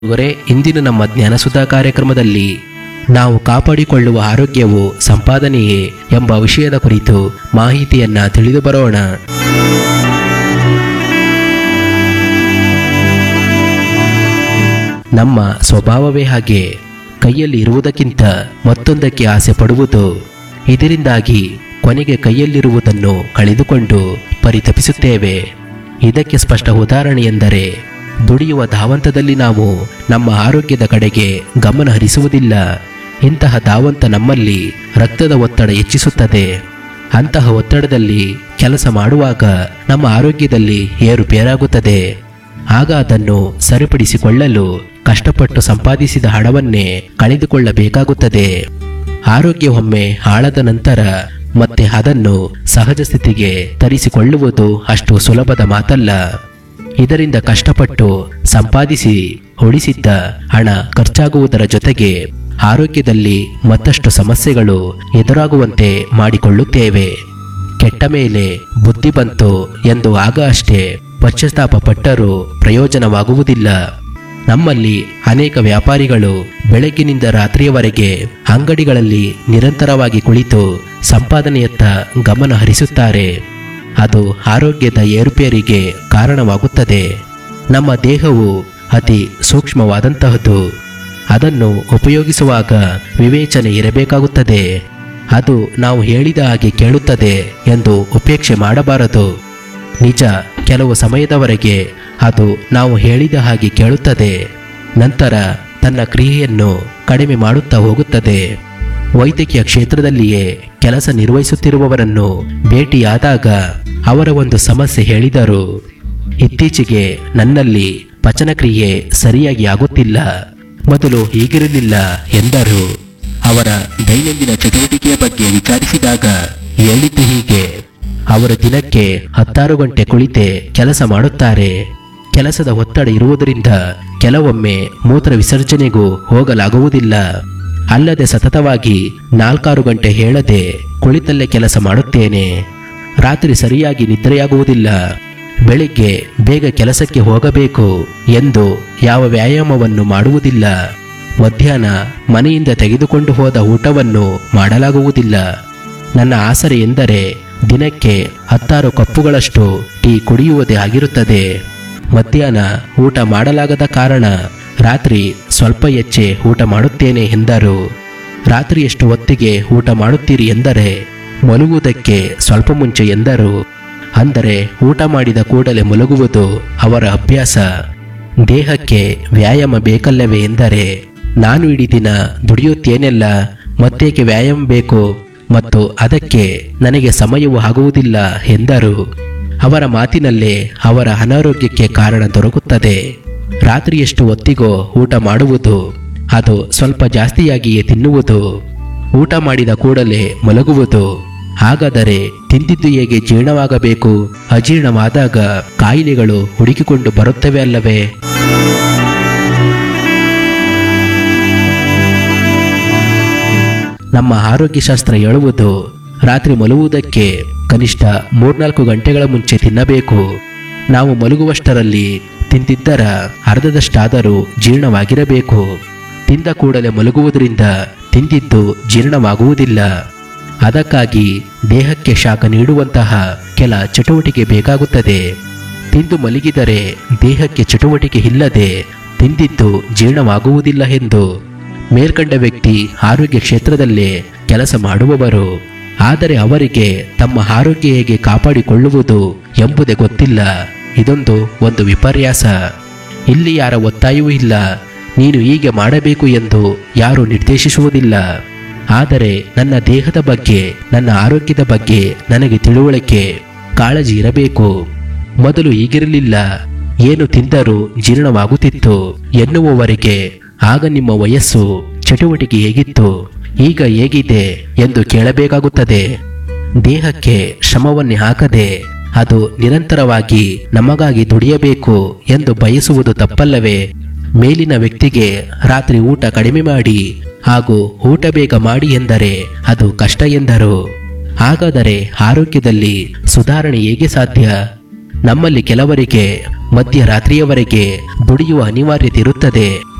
ಇವರೇ ಇಂದಿನ ನಮ್ಮ ಜ್ಞಾನಸುಧಾ ಕಾರ್ಯಕ್ರಮದಲ್ಲಿ ನಾವು ಕಾಪಾಡಿಕೊಳ್ಳುವ ಆರೋಗ್ಯವು ಸಂಪಾದನೆಯೇ ಎಂಬ ವಿಷಯದ ಕುರಿತು ಮಾಹಿತಿಯನ್ನ ತಿಳಿದು ಬರೋಣ ನಮ್ಮ ಸ್ವಭಾವವೇ ಹಾಗೆ ಕೈಯಲ್ಲಿ ಇರುವುದಕ್ಕಿಂತ ಮತ್ತೊಂದಕ್ಕೆ ಆಸೆ ಪಡುವುದು ಇದರಿಂದಾಗಿ ಕೊನೆಗೆ ಕೈಯಲ್ಲಿರುವುದನ್ನು ಕಳೆದುಕೊಂಡು ಪರಿತಪಿಸುತ್ತೇವೆ ಇದಕ್ಕೆ ಸ್ಪಷ್ಟ ಉದಾಹರಣೆ ಎಂದರೆ ದುಡಿಯುವ ಧಾವಂತದಲ್ಲಿ ನಾವು ನಮ್ಮ ಆರೋಗ್ಯದ ಕಡೆಗೆ ಗಮನ ಹರಿಸುವುದಿಲ್ಲ ಇಂತಹ ಧಾವಂತ ನಮ್ಮಲ್ಲಿ ರಕ್ತದ ಒತ್ತಡ ಹೆಚ್ಚಿಸುತ್ತದೆ ಅಂತಹ ಒತ್ತಡದಲ್ಲಿ ಕೆಲಸ ಮಾಡುವಾಗ ನಮ್ಮ ಆರೋಗ್ಯದಲ್ಲಿ ಏರುಪೇರಾಗುತ್ತದೆ ಆಗ ಅದನ್ನು ಸರಿಪಡಿಸಿಕೊಳ್ಳಲು ಕಷ್ಟಪಟ್ಟು ಸಂಪಾದಿಸಿದ ಹಣವನ್ನೇ ಕಳೆದುಕೊಳ್ಳಬೇಕಾಗುತ್ತದೆ ಆರೋಗ್ಯ ಒಮ್ಮೆ ಹಾಳಾದ ನಂತರ ಮತ್ತೆ ಅದನ್ನು ಸಹಜ ಸ್ಥಿತಿಗೆ ತರಿಸಿಕೊಳ್ಳುವುದು ಅಷ್ಟು ಸುಲಭದ ಮಾತಲ್ಲ ಇದರಿಂದ ಕಷ್ಟಪಟ್ಟು ಸಂಪಾದಿಸಿ ಉಳಿಸಿದ್ದ ಹಣ ಖರ್ಚಾಗುವುದರ ಜೊತೆಗೆ ಆರೋಗ್ಯದಲ್ಲಿ ಮತ್ತಷ್ಟು ಸಮಸ್ಯೆಗಳು ಎದುರಾಗುವಂತೆ ಮಾಡಿಕೊಳ್ಳುತ್ತೇವೆ ಕೆಟ್ಟ ಮೇಲೆ ಬುದ್ಧಿ ಬಂತು ಎಂದು ಆಗ ಅಷ್ಟೇ ಪಶ್ಚಾತ್ತಾಪ ಪಟ್ಟರೂ ಪ್ರಯೋಜನವಾಗುವುದಿಲ್ಲ ನಮ್ಮಲ್ಲಿ ಅನೇಕ ವ್ಯಾಪಾರಿಗಳು ಬೆಳಗ್ಗಿನಿಂದ ರಾತ್ರಿಯವರೆಗೆ ಅಂಗಡಿಗಳಲ್ಲಿ ನಿರಂತರವಾಗಿ ಕುಳಿತು ಸಂಪಾದನೆಯತ್ತ ಗಮನ ಹರಿಸುತ್ತಾರೆ ಅದು ಆರೋಗ್ಯದ ಏರುಪೇರಿಗೆ ಕಾರಣವಾಗುತ್ತದೆ ನಮ್ಮ ದೇಹವು ಅತಿ ಸೂಕ್ಷ್ಮವಾದಂತಹದ್ದು ಅದನ್ನು ಉಪಯೋಗಿಸುವಾಗ ವಿವೇಚನೆ ಇರಬೇಕಾಗುತ್ತದೆ ಅದು ನಾವು ಹೇಳಿದ ಹಾಗೆ ಕೇಳುತ್ತದೆ ಎಂದು ಉಪೇಕ್ಷೆ ಮಾಡಬಾರದು ನಿಜ ಕೆಲವು ಸಮಯದವರೆಗೆ ಅದು ನಾವು ಹೇಳಿದ ಹಾಗೆ ಕೇಳುತ್ತದೆ ನಂತರ ತನ್ನ ಕ್ರಿಯೆಯನ್ನು ಕಡಿಮೆ ಮಾಡುತ್ತಾ ಹೋಗುತ್ತದೆ ವೈದ್ಯಕೀಯ ಕ್ಷೇತ್ರದಲ್ಲಿಯೇ ಕೆಲಸ ನಿರ್ವಹಿಸುತ್ತಿರುವವರನ್ನು ಭೇಟಿಯಾದಾಗ ಅವರ ಒಂದು ಸಮಸ್ಯೆ ಹೇಳಿದರು ಇತ್ತೀಚೆಗೆ ನನ್ನಲ್ಲಿ ಪಚನಕ್ರಿಯೆ ಸರಿಯಾಗಿ ಆಗುತ್ತಿಲ್ಲ ಮೊದಲು ಹೀಗಿರಲಿಲ್ಲ ಎಂದರು ಅವರ ದೈನಂದಿನ ಚಟುವಟಿಕೆಯ ಬಗ್ಗೆ ವಿಚಾರಿಸಿದಾಗ ಹೇಳಿದ್ದು ಹೀಗೆ ಅವರು ದಿನಕ್ಕೆ ಹತ್ತಾರು ಗಂಟೆ ಕುಳಿತೆ ಕೆಲಸ ಮಾಡುತ್ತಾರೆ ಕೆಲಸದ ಒತ್ತಡ ಇರುವುದರಿಂದ ಕೆಲವೊಮ್ಮೆ ಮೂತ್ರ ವಿಸರ್ಜನೆಗೂ ಹೋಗಲಾಗುವುದಿಲ್ಲ ಅಲ್ಲದೆ ಸತತವಾಗಿ ನಾಲ್ಕಾರು ಗಂಟೆ ಹೇಳದೆ ಕುಳಿತಲ್ಲೇ ಕೆಲಸ ಮಾಡುತ್ತೇನೆ ರಾತ್ರಿ ಸರಿಯಾಗಿ ನಿದ್ರೆಯಾಗುವುದಿಲ್ಲ ಬೆಳಿಗ್ಗೆ ಬೇಗ ಕೆಲಸಕ್ಕೆ ಹೋಗಬೇಕು ಎಂದು ಯಾವ ವ್ಯಾಯಾಮವನ್ನು ಮಾಡುವುದಿಲ್ಲ ಮಧ್ಯಾಹ್ನ ಮನೆಯಿಂದ ತೆಗೆದುಕೊಂಡು ಹೋದ ಊಟವನ್ನು ಮಾಡಲಾಗುವುದಿಲ್ಲ ನನ್ನ ಆಸರೆ ಎಂದರೆ ದಿನಕ್ಕೆ ಹತ್ತಾರು ಕಪ್ಪುಗಳಷ್ಟು ಟೀ ಕುಡಿಯುವುದೇ ಆಗಿರುತ್ತದೆ ಮಧ್ಯಾಹ್ನ ಊಟ ಮಾಡಲಾಗದ ಕಾರಣ ರಾತ್ರಿ ಸ್ವಲ್ಪ ಹೆಚ್ಚೆ ಊಟ ಮಾಡುತ್ತೇನೆ ಎಂದರು ರಾತ್ರಿ ಎಷ್ಟು ಹೊತ್ತಿಗೆ ಊಟ ಮಾಡುತ್ತೀರಿ ಎಂದರೆ ಮಲಗುವುದಕ್ಕೆ ಸ್ವಲ್ಪ ಮುಂಚೆ ಎಂದರು ಅಂದರೆ ಊಟ ಮಾಡಿದ ಕೂಡಲೇ ಮಲಗುವುದು ಅವರ ಅಭ್ಯಾಸ ದೇಹಕ್ಕೆ ವ್ಯಾಯಾಮ ಬೇಕಲ್ಲವೇ ಎಂದರೆ ನಾನು ಇಡೀ ದಿನ ದುಡಿಯುತ್ತೇನೆಲ್ಲ ಮತ್ತೇಕೆ ವ್ಯಾಯಾಮ ಬೇಕು ಮತ್ತು ಅದಕ್ಕೆ ನನಗೆ ಸಮಯವೂ ಆಗುವುದಿಲ್ಲ ಎಂದರು ಅವರ ಮಾತಿನಲ್ಲೇ ಅವರ ಅನಾರೋಗ್ಯಕ್ಕೆ ಕಾರಣ ದೊರಕುತ್ತದೆ ರಾತ್ರಿ ಎಷ್ಟು ಹೊತ್ತಿಗೋ ಊಟ ಮಾಡುವುದು ಅದು ಸ್ವಲ್ಪ ಜಾಸ್ತಿಯಾಗಿಯೇ ತಿನ್ನುವುದು ಊಟ ಮಾಡಿದ ಕೂಡಲೇ ಮಲಗುವುದು ಹಾಗಾದರೆ ತಿಂದಿದ್ದು ಹೇಗೆ ಜೀರ್ಣವಾಗಬೇಕು ಅಜೀರ್ಣವಾದಾಗ ಕಾಯಿಲೆಗಳು ಹುಡುಕಿಕೊಂಡು ಬರುತ್ತವೆ ಅಲ್ಲವೇ ನಮ್ಮ ಆರೋಗ್ಯಶಾಸ್ತ್ರ ಹೇಳುವುದು ರಾತ್ರಿ ಮಲಗುವುದಕ್ಕೆ ಕನಿಷ್ಠ ಮೂರ್ನಾಲ್ಕು ಗಂಟೆಗಳ ಮುಂಚೆ ತಿನ್ನಬೇಕು ನಾವು ಮಲಗುವಷ್ಟರಲ್ಲಿ ತಿಂದಿದ್ದರ ಅರ್ಧದಷ್ಟಾದರೂ ಜೀರ್ಣವಾಗಿರಬೇಕು ತಿಂದ ಕೂಡಲೇ ಮಲಗುವುದರಿಂದ ತಿಂದಿದ್ದು ಜೀರ್ಣವಾಗುವುದಿಲ್ಲ ಅದಕ್ಕಾಗಿ ದೇಹಕ್ಕೆ ಶಾಖ ನೀಡುವಂತಹ ಕೆಲ ಚಟುವಟಿಕೆ ಬೇಕಾಗುತ್ತದೆ ತಿಂದು ಮಲಗಿದರೆ ದೇಹಕ್ಕೆ ಚಟುವಟಿಕೆ ಇಲ್ಲದೆ ತಿಂದಿದ್ದು ಜೀರ್ಣವಾಗುವುದಿಲ್ಲ ಎಂದು ಮೇಲ್ಕಂಡ ವ್ಯಕ್ತಿ ಆರೋಗ್ಯ ಕ್ಷೇತ್ರದಲ್ಲೇ ಕೆಲಸ ಮಾಡುವವರು ಆದರೆ ಅವರಿಗೆ ತಮ್ಮ ಆರೋಗ್ಯ ಹೇಗೆ ಕಾಪಾಡಿಕೊಳ್ಳುವುದು ಎಂಬುದೇ ಗೊತ್ತಿಲ್ಲ ಇದೊಂದು ಒಂದು ವಿಪರ್ಯಾಸ ಇಲ್ಲಿ ಯಾರ ಒತ್ತಾಯವೂ ಇಲ್ಲ ನೀನು ಹೀಗೆ ಮಾಡಬೇಕು ಎಂದು ಯಾರು ನಿರ್ದೇಶಿಸುವುದಿಲ್ಲ ಆದರೆ ನನ್ನ ದೇಹದ ಬಗ್ಗೆ ನನ್ನ ಆರೋಗ್ಯದ ಬಗ್ಗೆ ನನಗೆ ತಿಳುವಳಿಕೆ ಕಾಳಜಿ ಇರಬೇಕು ಮೊದಲು ಹೀಗಿರಲಿಲ್ಲ ಏನು ತಿಂದರೂ ಜೀರ್ಣವಾಗುತ್ತಿತ್ತು ಎನ್ನುವವರೆಗೆ ಆಗ ನಿಮ್ಮ ವಯಸ್ಸು ಚಟುವಟಿಕೆ ಹೇಗಿತ್ತು ಈಗ ಹೇಗಿದೆ ಎಂದು ಕೇಳಬೇಕಾಗುತ್ತದೆ ದೇಹಕ್ಕೆ ಶ್ರಮವನ್ನೇ ಹಾಕದೆ ಅದು ನಿರಂತರವಾಗಿ ನಮಗಾಗಿ ದುಡಿಯಬೇಕು ಎಂದು ಬಯಸುವುದು ತಪ್ಪಲ್ಲವೇ ಮೇಲಿನ ವ್ಯಕ್ತಿಗೆ ರಾತ್ರಿ ಊಟ ಕಡಿಮೆ ಮಾಡಿ ಹಾಗೂ ಊಟ ಬೇಗ ಮಾಡಿ ಎಂದರೆ ಅದು ಕಷ್ಟ ಎಂದರು ಹಾಗಾದರೆ ಆರೋಗ್ಯದಲ್ಲಿ ಸುಧಾರಣೆ ಹೇಗೆ ಸಾಧ್ಯ ನಮ್ಮಲ್ಲಿ ಕೆಲವರಿಗೆ ಮಧ್ಯರಾತ್ರಿಯವರೆಗೆ ದುಡಿಯುವ ಅನಿವಾರ್ಯತೆ ಇರುತ್ತದೆ